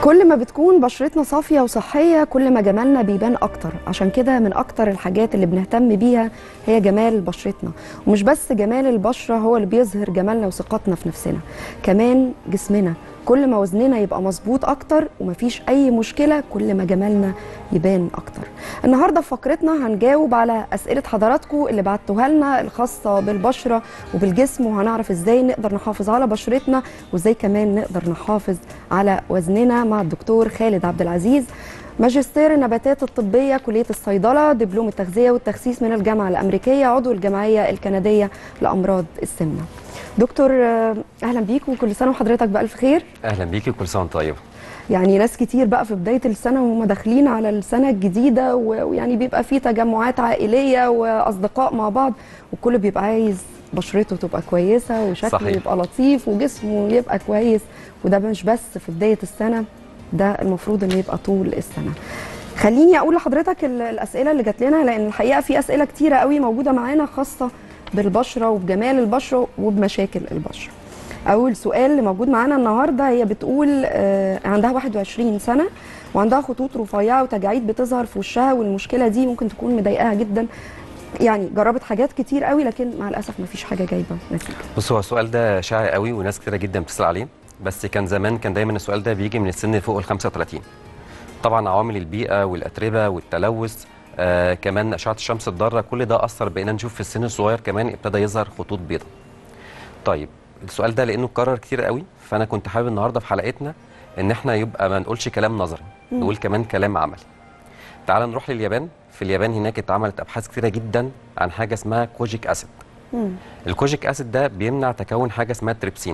كل ما بتكون بشرتنا صافية وصحية كل ما جمالنا بيبان أكتر عشان كده من أكتر الحاجات اللي بنهتم بيها هي جمال بشرتنا ومش بس جمال البشرة هو اللي بيظهر جمالنا وثقتنا في نفسنا كمان جسمنا كل ما وزننا يبقى مظبوط أكتر ومفيش أي مشكلة كل ما جمالنا يبان أكتر النهاردة في فقرتنا هنجاوب على أسئلة حضراتكم اللي بعتوها لنا الخاصة بالبشرة وبالجسم وهنعرف إزاي نقدر نحافظ على بشرتنا وإزاي كمان نقدر نحافظ على وزننا مع الدكتور خالد عبد العزيز ماجستير النباتات الطبية كلية الصيدلة دبلوم التغذية والتخسيس من الجامعة الأمريكية عضو الجمعية الكندية لأمراض السمنة دكتور آه، أهلا بيك وكل سنة وحضرتك بألف خير اهلا بيكي وكل سنه وانت طيبه يعني ناس كتير بقى في بداية السنة وهم داخلين على السنة الجديدة و- ويعني بيبقى في تجمعات عائلية وأصدقاء مع بعض والكل بيبقى عايز بشرته تبقى كويسة وشكله صحيح. يبقى لطيف وجسمه يبقى كويس وده مش بس في بداية السنة ده المفروض انه يبقى طول السنة خليني اقول لحضرتك ال- الاسئله اللي جات لنا لان الحقيقه في اسئله كتيره قوي موجوده معانا خاصه بالبشره وبجمال البشره وبمشاكل البشره اول سؤال اللي موجود معانا النهارده هي بتقول آه، عندها 21 سنه وعندها خطوط رفيعه وتجاعيد بتظهر في وشها والمشكله دي ممكن تكون مضايقاها جدا يعني جربت حاجات كتير قوي لكن مع الاسف ما فيش حاجه جايبه نتيجه بص هو السؤال ده شائع قوي وناس كتيره جدا بتسال عليه بس كان زمان كان دايما السؤال ده بيجي من السن فوق ال 35 طبعا عوامل البيئه والاتربه والتلوث آه كمان اشعه الشمس الضاره كل ده اثر بقينا نشوف في السن الصغير كمان ابتدى يظهر خطوط بيضاء طيب السؤال ده لانه اتكرر كتير قوي فانا كنت حابب النهارده في حلقتنا ان احنا يبقى ما نقولش كلام نظري نقول كمان كلام عملي تعال نروح لليابان في اليابان هناك اتعملت ابحاث كتيره جدا عن حاجه اسمها كوجيك اسيد مم. الكوجيك اسيد ده بيمنع تكون حاجه اسمها تريبسين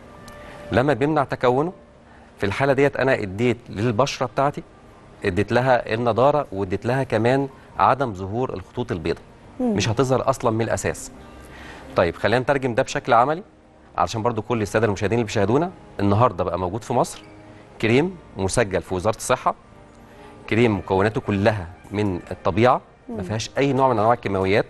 لما بيمنع تكونه في الحاله ديت انا اديت للبشره بتاعتي اديت لها النضاره واديت لها كمان عدم ظهور الخطوط البيضاء مش هتظهر اصلا من الاساس طيب خلينا نترجم ده بشكل عملي علشان برضو كل الساده المشاهدين اللي بيشاهدونا النهارده بقى موجود في مصر كريم مسجل في وزاره الصحه كريم مكوناته كلها من الطبيعه ما فيهاش اي نوع من انواع الكيماويات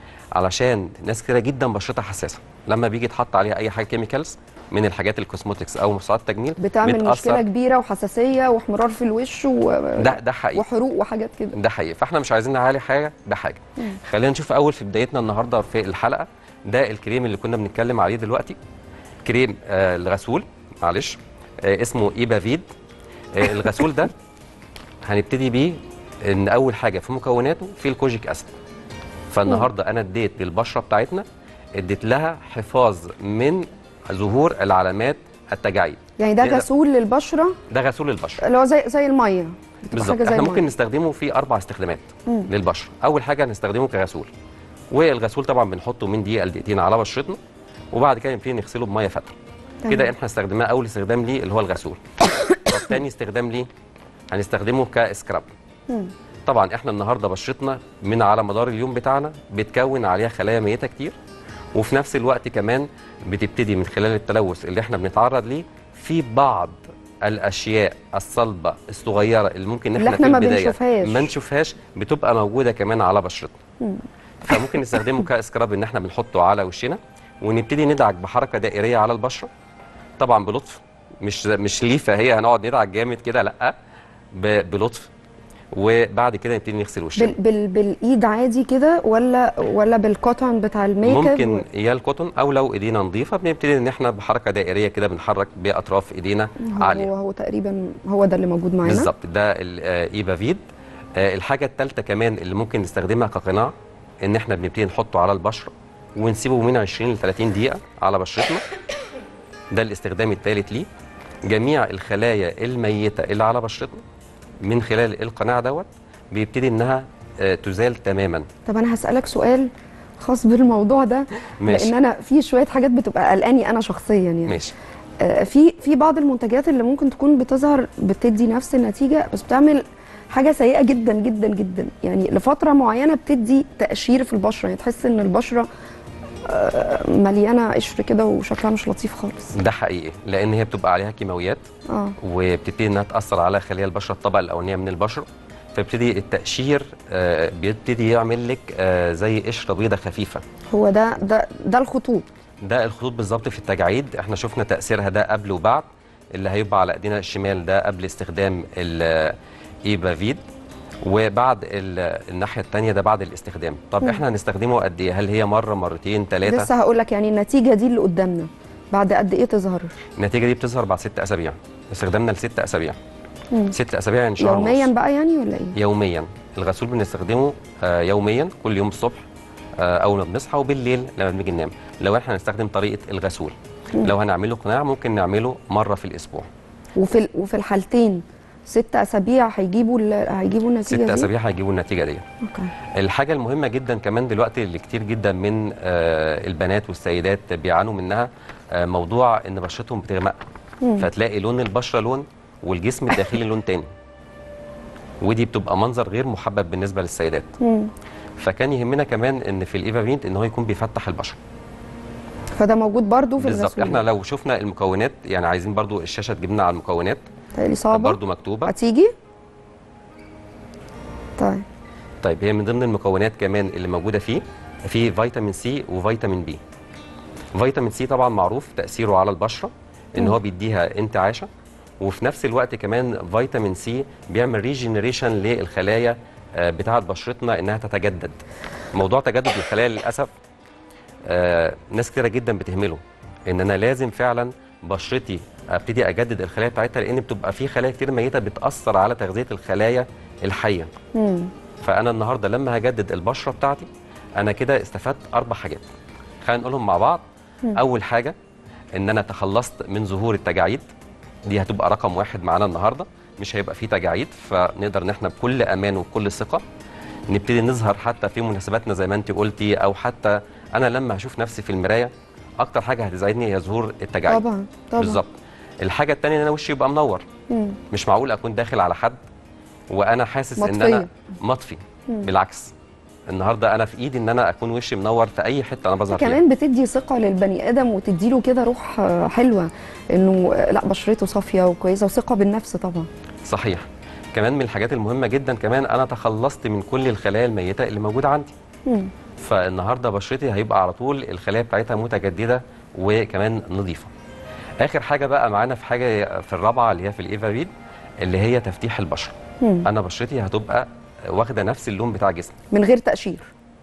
علشان ناس كتيره جدا بشرتها حساسه لما بيجي يتحط عليها اي حاجه كيميكالز من الحاجات الكوزموتكس او مستحضرات التجميل بتعمل بتأثر. مشكله كبيره وحساسيه واحمرار في الوش و... ده ده حقيقي وحروق وحاجات كده ده حقيقي فاحنا مش عايزين نعالي حاجه بحاجه خلينا نشوف اول في بدايتنا النهارده في الحلقه ده الكريم اللي كنا بنتكلم عليه دلوقتي كريم آه الغسول معلش آه اسمه ايبافيد آه الغسول ده هنبتدي بيه ان اول حاجه في مكوناته في الكوجيك اسيد فالنهارده انا اديت للبشره بتاعتنا اديت لها حفاظ من ظهور العلامات التجاعيد يعني ده نقدر- غسول للبشره ده غسول البشره اللي هو زي زي الميه بتبقى بالظبط حاجه زي احنا ممكن الميه نستخدمه في اربع استخدامات مم. للبشره اول حاجه هنستخدمه كغسول والغسول طبعا بنحطه من دقيقه لدقيقتين على بشرتنا وبعد كده نبتدي نغسله بميه فتره تمام. كده احنا استخدمناه اول استخدام ليه اللي هو الغسول طب تاني استخدام ليه هنستخدمه كسكراب مم. طبعا احنا النهارده بشرتنا من على مدار اليوم بتاعنا بتكون عليها خلايا ميته كتير وفي نفس الوقت كمان بتبتدي من خلال التلوث اللي احنا بنتعرض ليه في بعض الاشياء الصلبه الصغيره اللي ممكن اللي احنا احنا في ما البدايه بنشوفهاش. ما نشوفهاش بتبقى موجوده كمان على بشرتنا مم. فممكن نستخدمه كسكراب ان احنا بنحطه على وشنا ونبتدي ندعك بحركه دائريه على البشره طبعا بلطف مش مش ليفه هي هنقعد ندعك جامد كده لا ب- بلطف وبعد كده نبتدي نغسل وشنا بال بال بالايد عادي كده ولا ولا بالكوتون بتاع الميك اب ممكن يا الكوتون او لو ايدينا نظيفه بنبتدي ان احنا بحركه دائريه كده بنحرك باطراف ايدينا عاليه هو هو تقريبا هو ده اللي موجود معانا بالظبط ده الايبافيد الحاجه الثالثه كمان اللي ممكن نستخدمها كقناع ان احنا بنبتدي نحطه على البشره ونسيبه من 20 ل 30 دقيقه على بشرتنا ده الاستخدام الثالث ليه جميع الخلايا الميته اللي على بشرتنا من خلال القناع دوت بيبتدي انها آه، تزال تماما طب انا هسالك سؤال خاص بالموضوع ده ماشي. لان انا في شويه حاجات بتبقى قلقاني انا شخصيا يعني ماشي آه، في في بعض المنتجات اللي ممكن تكون بتظهر بتدي نفس النتيجه بس بتعمل حاجه سيئه جدا جدا جدا يعني لفتره معينه بتدي تقشير في البشره يعني تحس ان البشره آه، مليانه قشر كده وشكلها مش لطيف خالص ده حقيقي لان هي بتبقى عليها كيماويات اه وبتبتدي انها تاثر على خلايا البشره الطبقه الاولانيه من البشره فبتبتدي التقشير آه، بيبتدي يعمل لك آه، زي قشره بيضه خفيفه هو ده ده ده الخطوط ده الخطوط بالظبط في التجاعيد احنا شفنا تاثيرها ده قبل وبعد اللي هيبقى على ايدينا الشمال ده قبل استخدام الايبافيد وبعد ال- الناحيه الثانيه ده بعد الاستخدام طب مم. احنا هنستخدمه قد ايه هل هي مره مرتين ثلاثه لسه هقول لك يعني النتيجه دي اللي قدامنا بعد قد ايه تظهر النتيجه دي بتظهر بعد ست اسابيع استخدامنا لست اسابيع مم. ست اسابيع يعني شهر يوميا ونص. بقى يعني ولا ايه يوميا الغسول بنستخدمه آه، يوميا كل يوم الصبح آه، اول ما بنصحى وبالليل لما بنيجي ننام لو احنا هنستخدم طريقه الغسول مم. لو هنعمله قناع ممكن نعمله مره في الاسبوع وفي ال- وفي الحالتين ست اسابيع هيجيبوا ال- هيجيبوا النتيجه ست دي اسابيع هيجيبوا النتيجه دي اوكي الحاجه المهمه جدا كمان دلوقتي اللي كتير جدا من آه، البنات والسيدات بيعانوا منها آه، موضوع ان بشرتهم بتغمق مم. فتلاقي لون البشره لون والجسم الداخلي لون تاني ودي بتبقى منظر غير محبب بالنسبه للسيدات مم. فكان يهمنا كمان ان في الايفافينت ان هو يكون بيفتح البشره فده موجود برضو في بالظبط الغسول احنا لو شفنا المكونات يعني عايزين برضو الشاشه تجيب لنا على المكونات تقلي صعبه برضو مكتوبه هتيجي طيب طيب هي من ضمن المكونات كمان اللي موجوده فيه في فيتامين سي وفيتامين بي فيتامين سي طبعا معروف تاثيره على البشره ان مم. هو بيديها انتعاشه وفي نفس الوقت كمان فيتامين سي بيعمل ريجنريشن للخلايا آه، بتاعه بشرتنا انها تتجدد موضوع تجدد الخلايا للاسف آه، ناس كتيره جدا بتهمله ان انا لازم فعلا بشرتي ابتدي اجدد الخلايا بتاعتها لان بتبقى في خلايا كتير ميته بتاثر على تغذيه الخلايا الحيه مم. فانا النهارده لما هجدد البشره بتاعتي انا كده استفدت اربع حاجات خلينا نقولهم مع بعض مم. اول حاجه ان انا تخلصت من ظهور التجاعيد دي هتبقى رقم واحد معانا النهارده مش هيبقى فيه تجاعيد فنقدر ان احنا بكل امان وبكل ثقه نبتدي نظهر حتى في مناسباتنا زي ما انت قلتي او حتى انا لما هشوف نفسي في المرايه اكتر حاجه هتساعدني هي ظهور التجاعيد طبعا طبعا بالظبط الحاجه الثانيه ان انا وشي يبقى منور مم. مش معقول اكون داخل على حد وانا حاسس ان مطفية. انا مطفي مم. بالعكس النهارده انا في ايدي ان انا اكون وشي منور في اي حته انا بظهر فيها كمان بتدي ثقه للبني ادم وتديله كده روح آه، حلوه انه آه، لا بشرته صافيه وكويسه وثقه بالنفس طبعا صحيح كمان من الحاجات المهمه جدا كمان انا تخلصت من كل الخلايا الميته اللي موجوده عندي مم. فالنهارده بشرتي هيبقى على طول الخلايا بتاعتها متجدده وكمان نظيفه اخر حاجه بقى معانا في حاجه في الرابعه اللي هي في الايفافيد اللي هي تفتيح البشره مم. انا بشرتي هتبقى واخده نفس اللون بتاع جسمي من غير تقشير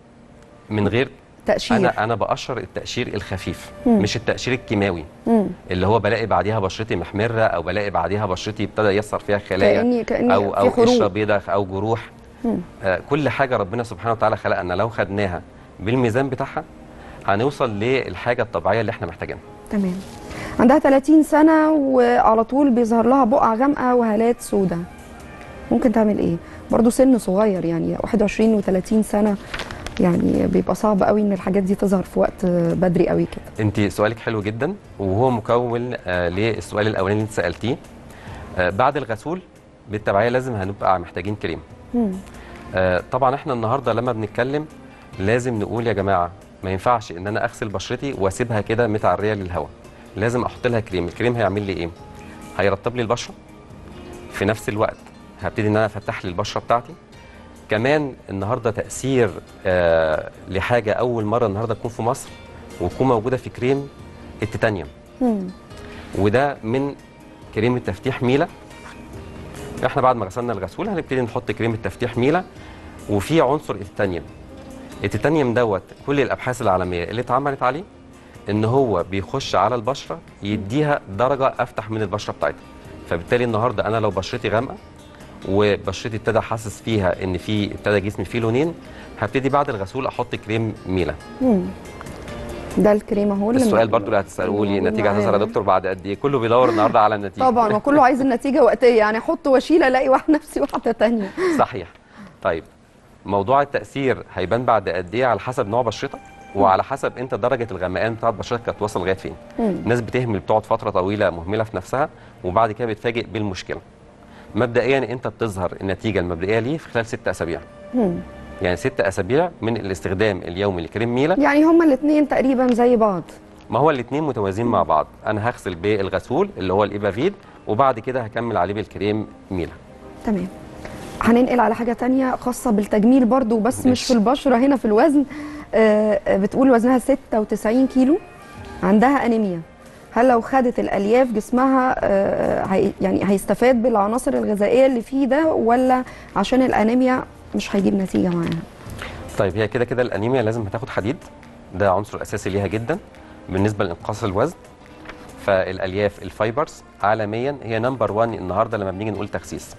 من غير تقشير انا انا بقشر التقشير الخفيف مم. مش التقشير الكيماوي مم. اللي هو بلاقي بعديها بشرتي محمره او بلاقي بعديها بشرتي ابتدى يصر فيها خلايا كاني كاني او في او قشره حروق بيضاء او جروح مم. آه كل حاجه ربنا سبحانه وتعالى خلقنا لو خدناها بالميزان بتاعها هنوصل للحاجه الطبيعيه اللي احنا محتاجينها تمام عندها 30 سنة وعلى طول بيظهر لها بقع غامقة وهالات سوداء ممكن تعمل ايه؟ برضو سن صغير يعني 21 و30 سنة يعني بيبقى صعب قوي ان الحاجات دي تظهر في وقت بدري قوي كده انت سؤالك حلو جدا وهو مكون آه للسؤال الاولاني اللي انت سالتيه آه بعد الغسول بالتبعيه لازم هنبقى محتاجين كريم مم. آه، طبعا احنا النهارده لما بنتكلم لازم نقول يا جماعه ما ينفعش ان انا اغسل بشرتي واسيبها كده متعريه للهواء لازم احط لها كريم الكريم هيعمل لي ايه هيرطب لي البشره في نفس الوقت هبتدي ان انا افتح لي البشره بتاعتي كمان النهارده تاثير آه لحاجه اول مره النهارده تكون في مصر وتكون موجوده في كريم التيتانيوم مم. وده من كريم التفتيح ميلا احنا بعد ما غسلنا الغسول هنبتدي نحط كريم التفتيح ميلا وفي عنصر التيتانيوم التيتانيوم دوت كل الابحاث العالميه اللي اتعملت عليه ان هو بيخش على البشره يديها درجه افتح من البشره بتاعتها فبالتالي النهارده انا لو بشرتي غامقه وبشرتي ابتدى حاسس فيها ان في ابتدى جسمي فيه لونين هبتدي بعد الغسول احط كريم ميلا مم. ده الكريم اهو اللي السؤال م- برضو اللي هتسالوه لي موجود النتيجه هتظهر يا معانا. دكتور بعد قد ايه كله بيدور النهارده على النتيجه طبعا وكله عايز النتيجة وقتية يعني احط وشيلة الاقي واحدة نفسي واحدة تانية صحيح طيب موضوع التاثير هيبان بعد قد ايه على حسب نوع بشرتك وعلى حسب انت درجه الغمقان بتاعت بشرتك هتوصل لغايه فين مم. ناس بتهمل بتقعد فتره طويله مهمله في نفسها وبعد كده بتفاجئ بالمشكله مبدئيا انت بتظهر النتيجه المبدئيه ليه في خلال ست اسابيع مم. يعني ست اسابيع من الاستخدام اليومي لكريم ميلا يعني هما الاثنين تقريبا زي بعض ما هو الاثنين متوازيين مع بعض انا هغسل بالغسول اللي هو الايبافيد وبعد كده هكمل عليه بالكريم ميلا تمام هننقل على حاجة تانية خاصة بالتجميل برضو بس مش ماشي. في البشرة هنا في الوزن آه، آه، بتقول وزنها 96 كيلو عندها أنيميا هل لو خدت الالياف جسمها آه، هي يعني هيستفاد بالعناصر الغذائيه اللي فيه ده ولا عشان الانيميا مش هيجيب نتيجه معاها طيب هي كده كده الانيميا لازم هتاخد حديد ده عنصر اساسي ليها جدا بالنسبه لانقاص الوزن فالالياف الفايبرز عالميا هي نمبر 1 النهارده لما بنيجي نقول تخسيس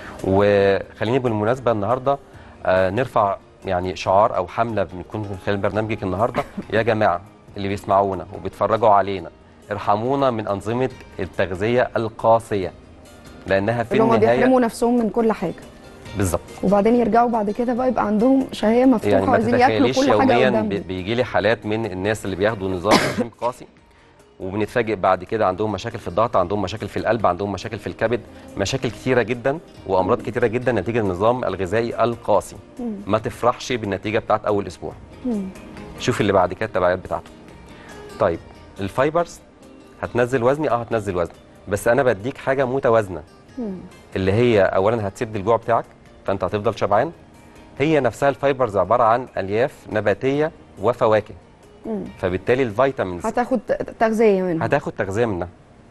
وخليني بالمناسبه النهارده آه، نرفع يعني شعار او حمله بنكون من خلال برنامجك النهارده يا جماعه اللي بيسمعونا وبيتفرجوا علينا ارحمونا من انظمه التغذيه القاسيه لانها في اللي هم النهايه بيحرموا نفسهم من كل حاجه بالظبط وبعدين يرجعوا بعد كده بقى يبقى عندهم شهيه مفتوحه يعني ما وعايزين ياكلوا تتخيليش كل حاجه يوميا قدامهم بي- بيجي لي حالات من الناس اللي بياخدوا نظام رجيم قاسي وبنتفاجئ بعد كده عندهم مشاكل في الضغط عندهم مشاكل في القلب عندهم مشاكل في الكبد مشاكل كتيره جدا وامراض كتيره جدا نتيجه النظام الغذائي القاسي ما تفرحش بالنتيجه بتاعت اول اسبوع مم. شوف اللي بعد كده التبعات بتاعته طيب الفايبرز هتنزل وزني اه هتنزل وزن بس انا بديك حاجه متوازنه مم. اللي هي اولا هتسد الجوع بتاعك فانت هتفضل شبعان هي نفسها الفايبرز عباره عن الياف نباتيه وفواكه مم. فبالتالي الفيتامينز هتاخد تغذيه منها هتاخد تغذيه منها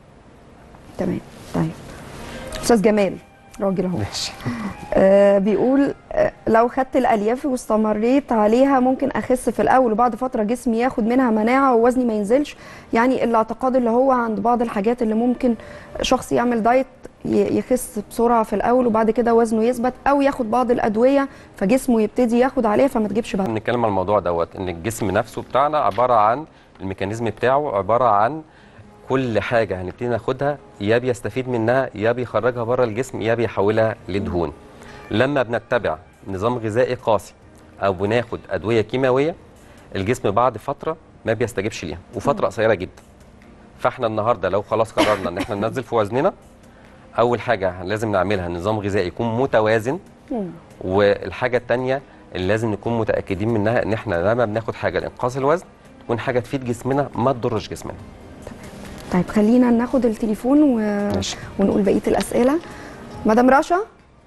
تمام طيب استاذ جمال راجل اهو ماشي آه بيقول آه لو خدت الالياف واستمريت عليها ممكن اخس في الاول وبعد فتره جسمي ياخد منها مناعه ووزني ما ينزلش يعني الاعتقاد اللي هو عند بعض الحاجات اللي ممكن شخص يعمل دايت ي- يخس بسرعه في الاول وبعد كده وزنه يثبت او ياخد بعض الادويه فجسمه يبتدي ياخد عليها فما تجيبش بعد بنتكلم عن الموضوع دوت ان الجسم نفسه بتاعنا عباره عن الميكانيزم بتاعه عباره عن كل حاجه هنبتدي ناخدها يا بيستفيد منها يا بيخرجها بره الجسم يا بيحولها لدهون لما بنتبع نظام غذائي قاسي او بناخد ادويه كيماويه الجسم بعد فتره ما بيستجيبش ليها وفتره قصيره جدا فاحنا النهارده لو خلاص قررنا ان احنا ننزل في وزننا اول حاجه لازم نعملها نظام غذائي يكون متوازن مم. والحاجه الثانيه اللي لازم نكون متاكدين منها ان احنا لما بناخد حاجه لانقاص الوزن تكون حاجه تفيد جسمنا ما تضرش جسمنا طيب خلينا ناخد التليفون و... ماشي. ونقول بقيه الاسئله مدام رشا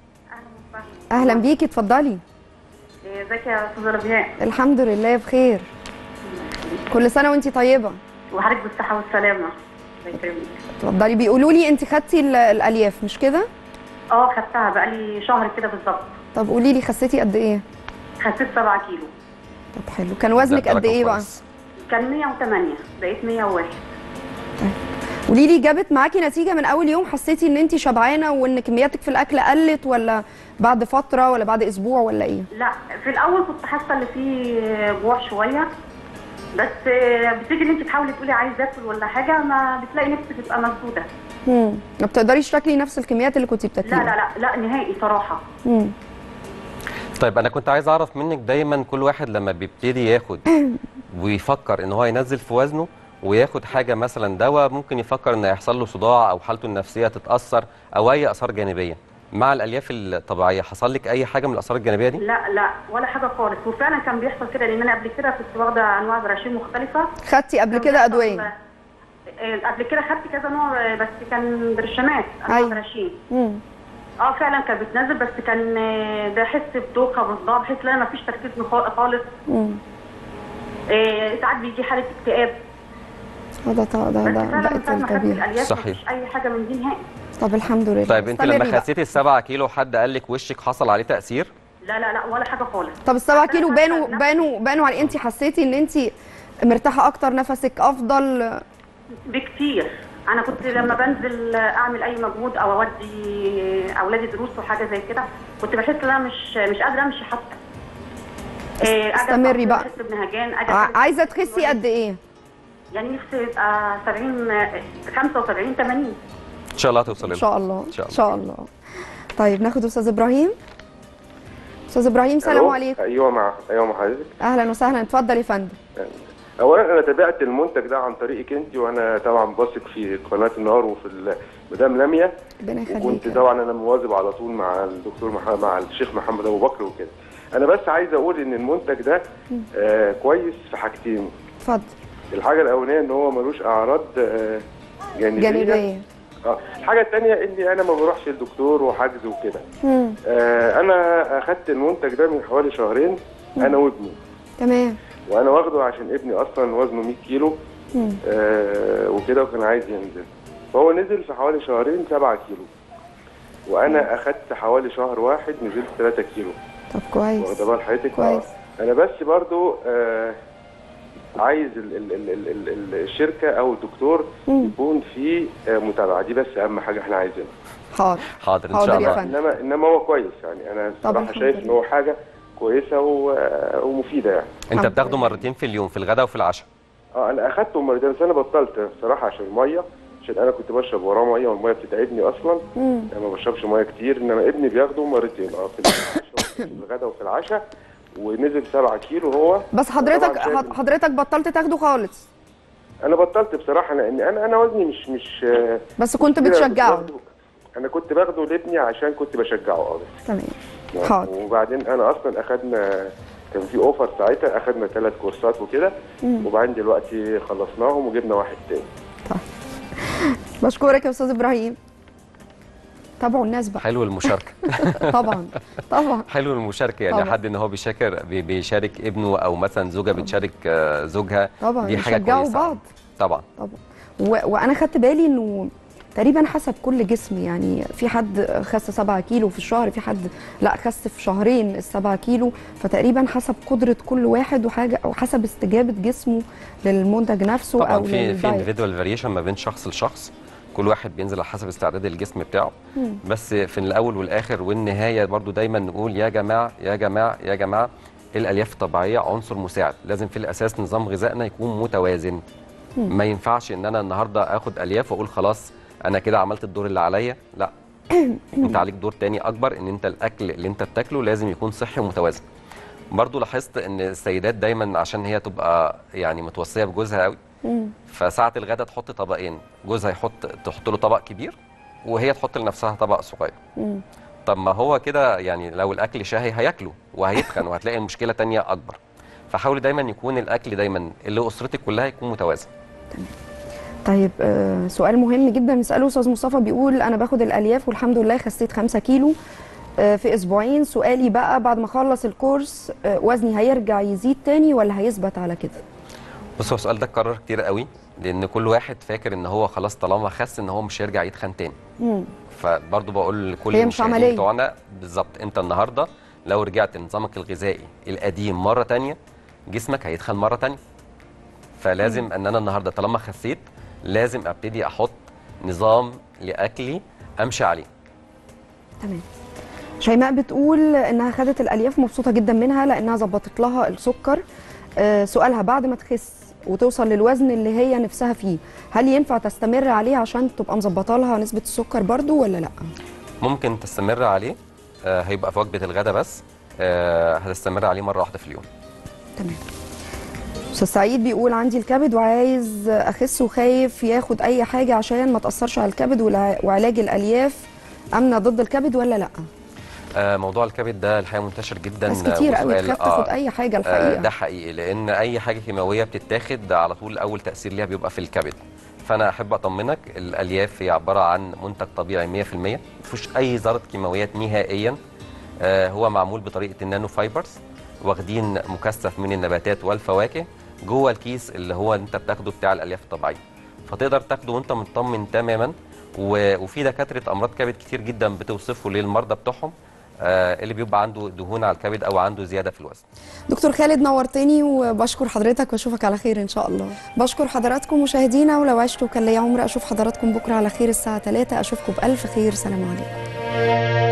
اهلا بيكي اتفضلي ازيك يا استاذه ربيع الحمد لله بخير كل سنه وانت طيبه وحضرتك بالصحه والسلامه الله يكرمك اتفضلي بيقولوا لي انت خدتي ال- الالياف مش كده اه خدتها بقالي شهر كده بالظبط طب قولي لي خسيتي قد ايه خسيت 7 كيلو طب حلو كان وزنك ده قد رقم ايه بقى كويس. كان 108 بقيت 101 قولي لي جابت معاكي نتيجه من اول يوم حسيتي ان انت شبعانه وان كمياتك في الاكل قلت ولا بعد فتره ولا بعد اسبوع ولا ايه لا في الاول كنت حاسه ان في جوع شويه بس بتيجي ان انت تحاولي تقولي عايزه اكل ولا حاجه ما بتلاقي نفسك بتبقى مسدوده امم ما بتقدريش تاكلي نفس الكميات اللي كنتي لا بتاكليها لا لا لا نهائي صراحه امم طيب انا كنت عايز اعرف منك دايما كل واحد لما بيبتدي ياخد ويفكر ان هو ينزل في وزنه وياخد حاجه مثلا دواء ممكن يفكر ان هيحصل له صداع او حالته النفسيه تتاثر او اي اثار جانبيه مع الالياف الطبيعيه حصل لك اي حاجه من الاثار الجانبيه دي لا لا ولا حاجه خالص وفعلا كان بيحصل كده لان انا قبل كده كنت واخده انواع براشيم مختلفه خدتي قبل كان كده بيحصل- ادويه آه، قبل كده خدت كذا نوع آه، بس كان برشامات انواع أيوة. براشيم امم اه فعلا كانت بتنزل بس كان آه، بحس بدوخه وصداع بحس ان انا مفيش تركيز مخ- خالص امم آه، ساعات بيجي حاله اكتئاب ده ده ده بس ده فعلا من بقت ساعه ما خدت الطبيعي الالياف صحيح. مفيش اي حاجه من دي نهائي طب الحمد لله طيب انت استمري لما بقى. خسيتي السبعة كيلو حد قال لك وشك حصل عليه تاثير لا لا لا ولا حاجه خالص طب السبعة حتى كيلو أنا بانوا حاسة بانوا بانوا على انت حسيتي ان انت مرتاحه اكتر نفسك افضل بكتير انا كنت لما بنزل اعمل اي مجهود او اودي اولادي دروس وحاجه زي كده كنت بحس ان انا مش مش قادره امشي حتى آه، أجي استمري أقف بقى. بحس بنهجان أجي ع- أقف عايزه تخسي قد ايه يعني نفسي يبقى 70 آه، 75 80 ان شاء الله توصل ان لنا شاء الله إن شاء ان شاء الله طيب ناخد استاذ ابراهيم استاذ ابراهيم سلام ألو؟ عليكم ايوه مع ايوه مع حضرتك اهلا وسهلا اتفضل يا فندم اولا انا تابعت المنتج ده عن طريقك انت وانا طبعا بثق في قناه النهار وفي ال- مدام لميا ربنا يخليك وكنت يا رب. طبعا انا مواظب على طول مع الدكتور مح... مع الشيخ محمد ابو بكر وكده انا بس عايز اقول ان المنتج ده آه كويس في حاجتين اتفضل الحاجه الاولانيه ان هو ملوش اعراض آه جانبيه, جانبيه اه الحاجه الثانيه اني انا ما بروحش للدكتور وحجز وكده مم. آه انا اخدت المنتج ده من حوالي شهرين انا وابني تمام وانا واخده عشان ابني اصلا وزنه 100 كيلو مم. آه وكده وكان عايز ينزل فهو نزل في حوالي شهرين 7 كيلو وانا اخدت حوالي شهر واحد نزلت 3 كيلو طب كويس واخده بال حضرتك كويس. آه. انا بس برضو آه عايز ال ال ال ال ال ال الشركه او الدكتور مم. يكون في آه متابعه دي بس اهم حاجه احنا عايزينها حاضر حاضر ان حاضر شاء يا الله فندم. انما انما هو كويس يعني انا طب الصراحه الحمد شايف لله. ان هو حاجه كويسه و- ومفيده يعني انت الحمد بتاخده لله. مرتين في اليوم في الغداء وفي العشاء اه انا اخدته مرتين بس انا بطلت بصراحه عشان الميه عشان انا كنت بشرب وراه ميه والميه بتتعبني اصلا مم. انا ما بشربش ميه كتير انما ابني بياخده مرتين اه في العشاء وفي الغداء وفي العشاء ونزل 7 كيلو هو بس حضرتك طبعاً شايف- حضرتك بطلت تاخده خالص انا بطلت بصراحه لان انا انا وزني مش مش آه، بس كنت كده بتشجعه باخده- انا كنت باخده لابني عشان كنت بشجعه اه بس تمام حاضر وبعدين انا اصلا اخدنا كان في اوفر ساعتها اخدنا ثلاث كورسات وكده مم. وبعدين دلوقتي خلصناهم وجبنا واحد تاني بشكرك يا استاذ ابراهيم تابعوا الناس بقى حلو المشاركه طبعا طبعا حلو المشاركه يعني طبعا. حد ان هو بيشارك بي- بيشارك ابنه او مثلا زوجه بتشارك آه، زوجها طبعا دي حاجه يشجعوا كويسه بعض طبعا طبعا و... وانا خدت بالي انه تقريبا حسب كل جسم يعني في حد خس 7 كيلو في الشهر في حد لا خس في شهرين ال 7 كيلو فتقريبا حسب قدره كل واحد وحاجه او حسب استجابه جسمه للمنتج نفسه طبعا او في في للدايت individual فاريشن ما بين شخص لشخص كل واحد بينزل على حسب استعداد الجسم بتاعه مم. بس في الاول والاخر والنهايه برضو دايما نقول يا جماعه يا جماعه يا جماعه الالياف الطبيعيه عنصر مساعد لازم في الاساس نظام غذائنا يكون متوازن مم. ما ينفعش ان انا النهارده اخد الياف واقول خلاص انا كده عملت الدور اللي عليا لا انت عليك دور تاني اكبر ان انت الاكل اللي انت بتاكله لازم يكون صحي ومتوازن برضو لاحظت ان السيدات دايما عشان هي تبقى يعني متوصيه بجوزها قوي مم. فساعة الغدا تحط طبقين جوزها يحط تحط له طبق كبير وهي تحط لنفسها طبق صغير مم. طب ما هو كده يعني لو الاكل شهي هياكله وهيتخن وهتلاقي المشكله تانية اكبر فحاولي دايما يكون الاكل دايما اللي اسرتك كلها يكون متوازن طيب آه سؤال مهم جدا نساله استاذ مصطفى بيقول انا باخد الالياف والحمد لله خسيت 5 كيلو آه في اسبوعين سؤالي بقى بعد ما اخلص الكورس آه وزني هيرجع يزيد تاني ولا هيثبت على كده بص هو السؤال ده اتكرر كتير قوي لان كل واحد فاكر ان هو خلاص طالما خس ان هو مش هيرجع يتخن تاني مم. فبرضه بقول لكل هي مش المشاهدين عملية. بتوعنا بالظبط انت النهارده لو رجعت نظامك الغذائي القديم مره تانية جسمك هيتخن مره تانية فلازم ان انا النهارده طالما خسيت لازم ابتدي احط نظام لاكلي امشي عليه تمام شيماء بتقول انها خدت الالياف مبسوطه جدا منها لانها ظبطت لها السكر آه سؤالها بعد ما تخس وتوصل للوزن اللي هي نفسها فيه هل ينفع تستمر عليه عشان تبقى مظبطه لها نسبه السكر برضو ولا لا ممكن تستمر عليه آه هيبقى في وجبه الغداء بس آه هتستمر عليه مره واحده في اليوم تمام استاذ سعيد بيقول عندي الكبد وعايز اخس وخايف ياخد اي حاجه عشان ما تاثرش على الكبد والع- وعلاج الالياف امنه ضد الكبد ولا لا آه موضوع الكبد ده الحقيقه منتشر جدا ناس كتير قوي وسؤال- تخاف تاخد اي حاجه آه الحقيقه ده حقيقي لان اي حاجه كيماويه بتتاخد على طول اول تاثير ليها بيبقى في الكبد فانا احب اطمنك الالياف هي عباره عن منتج طبيعي 100% ما فيهوش اي ذره كيماويات نهائيا آه هو معمول بطريقه النانو فايبرز واخدين مكثف من النباتات والفواكه جوه الكيس اللي هو انت بتاخده بتاع الالياف الطبيعيه فتقدر تاخده وانت مطمن تماما و- وفي دكاتره امراض كبد كتير جدا بتوصفه للمرضى بتوعهم آه اللي بيبقى عنده دهون على الكبد او عنده زياده في الوزن دكتور خالد نورتني وبشكر حضرتك واشوفك على خير ان شاء الله بشكر حضراتكم مشاهدينا ولو عشتوا كان ليا عمر اشوف حضراتكم بكره على خير الساعه 3 اشوفكم بالف خير سلام عليكم